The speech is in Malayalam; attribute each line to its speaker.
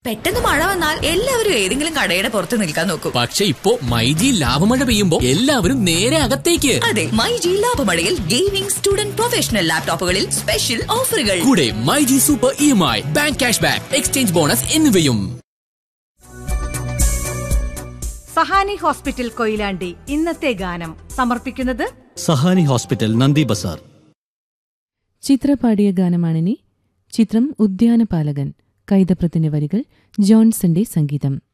Speaker 1: പെട്ടെന്ന് മഴ വന്നാൽ എല്ലാവരും ഏതെങ്കിലും കടയുടെ പുറത്ത് നിൽക്കാൻ നോക്കും
Speaker 2: പക്ഷെ ഇപ്പോ മൈജി ലാഭമഴ പെയ്യുമ്പോ എല്ലാവരും നേരെ അകത്തേക്ക്
Speaker 1: അതെ മൈ ജി ലാഭമഴയിൽ ഗെയിമിംഗ് സ്റ്റുഡന്റ് പ്രൊഫഷണൽ ലാപ്ടോപ്പുകളിൽ സ്പെഷ്യൽ ഓഫറുകൾ
Speaker 2: കൂടെ myG super E M I bank cash back exchange bonus എന്നിവയും
Speaker 3: സഹാനി ഹോസ്പിറ്റൽ കൊയിലാണ്ടി ഇന്നത്തെ ഗാനം സമർപ്പിക്കുന്നത്
Speaker 4: സഹാനി ഹോസ്പിറ്റൽ നന്ദി ബസാർ
Speaker 5: ചിത്ര പാടിയ ഗാനമാണിനി ചിത്രം ഉദ്യാനപാലകൻ കൈതപ്രത്തിന്റെ വരികൾ ജോൺസന്റെ സംഗീതം